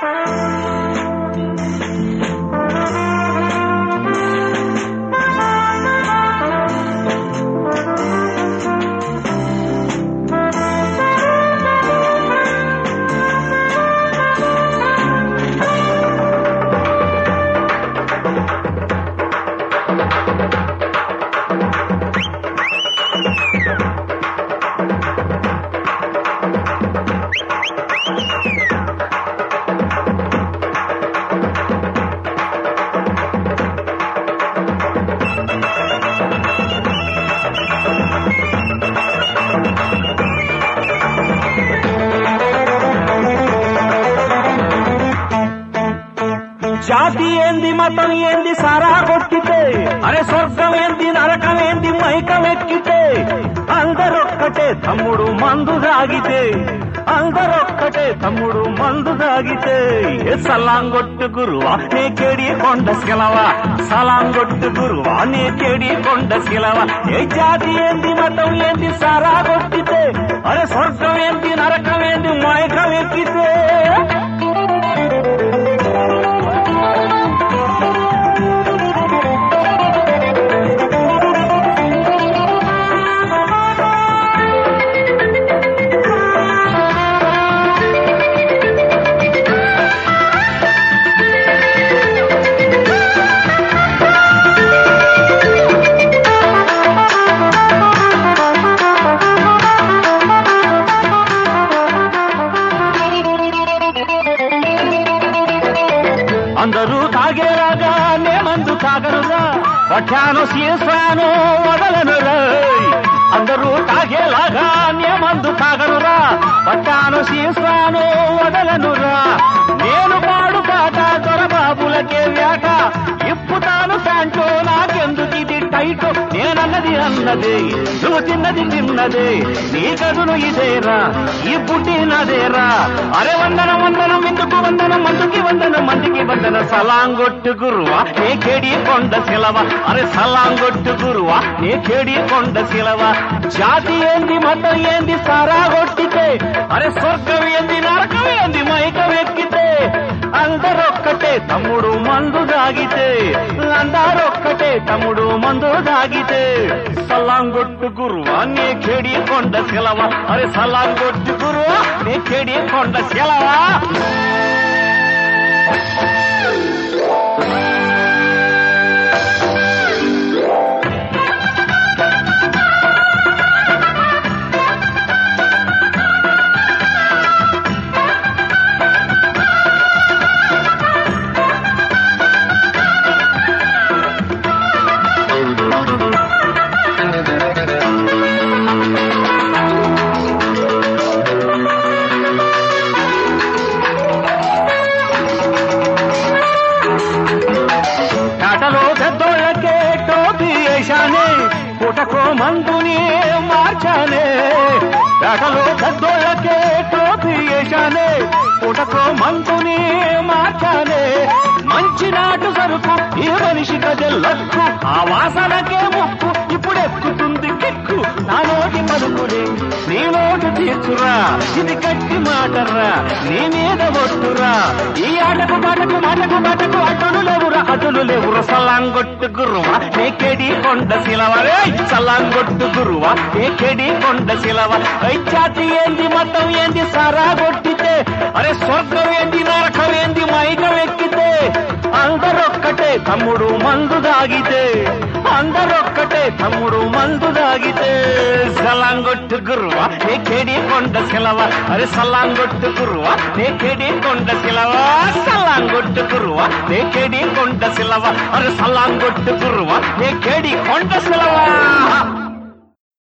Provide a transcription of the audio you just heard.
జాతి ఏంది మతం ఏంది సారా కొట్టితే అరే స్వర్గం ఏంది నరకం ఏంది మైకం ఎక్కితే అందరొక్కటే తమ్ముడు మందు దాగితే అందరొక్కటే తమ్ముడు మందు దాగితే ఏ సలాంగొట్టు గురువా నే కేడి కొండ శిలవా సలాంగొట్టు గురువా నే కేడి కొండ శిలవా ఏ జాతి ఏంది మతం ఏంది సారా కొట్టితే అరే స్వర్గం ఏంది నరకం ఏంది మైకం ఎక్కితే అందరూ తాగేలాగా నే మందు తాగనురా పట్టాను సీసాను వదలనురా అందరూ తాగేలాగా నే మందు తాగనురా పట్టాను సీసాను వదలనురా నేను పాడు పాట దొరబాబులకే వ్యాట ఇప్పుతాను ప్యాంటు నాకెందుకు ఇది టైట్ నేనన్నది అన్నదే నువ్వు తిన్నది తిన్నదే నీ కదును ఇదేరా ఈ బుడ్డి నాదేరా అరే వందనం వందనం ఎందుకు వందనం మందుకి వందనం మందికి వందన సలాంగొట్టు గురువా నే కేడి కొండ శిలవ అరే సలాంగొట్టు గురువా నే కేడి కొండ శిలవ జాతి ఏంది మతం ఏంది సారా కొట్టితే అరే స్వర్గం ఏంది నరకం ఏంది మైకం ఎక్కితే అందరొక్కటే తమ్ముడు మందు దాగితే అందరొక్కటే తమ్ముడు మందు దాగితే సలాంగొట్టు గురువా నే కేడి కొండ శిలవ అరే సలాంగొట్టు గురువా నే కేడి కొండ శిలవా కాటలో పెద్దోళ్ళకే టోపీ వేశానే పుటకో మందుని మార్చానే కాటలో పెద్దోళ్ళకే టోపీ వేశానే పుటకో మందుని మార్చానే మంచి నాటు సరుకు ఈ మనిషి గజల్లక్కు ఆ వాసనకే ముక్కు ఇప్పుడు ఎక్కుతుంది కిక్కు నా నోటి పలుకులే నీ నోటు తీర్చురా ఇది గట్టి మాటరా నీ మీద ఒట్టురా ఈ ఆటకు పాటకు మాటకు మాటకు అటులు లేవురా అటులు లేవురా సలాంగొట్టు గురువా నే కెడి కొండ శిలవ రే సలాంగొట్టు గురువా నే కెడి కొండ శిలవ ఐ జాతి ఏంది మతం ఏంది సారా కొట్టితే అరే స్వర్గం ఏంది నరకం ఏంది మైకం ఎక్కితే అందరొక్కటే తమ్ముడు మందు దాగితే అందరొక్కటే తమ్ముడు మందు దాగితే సలాంగొట్టు గురువా నే కేడి కొండ శిలవ అరే సలాంగొట్టు గురువా నే కేడి కొండ శిలవ సలాంగొట్టు గురువా నే కేడి కొండ శిలవ అరే సలాంగొట్టు గురువా నే కేడి కొండ శిలవ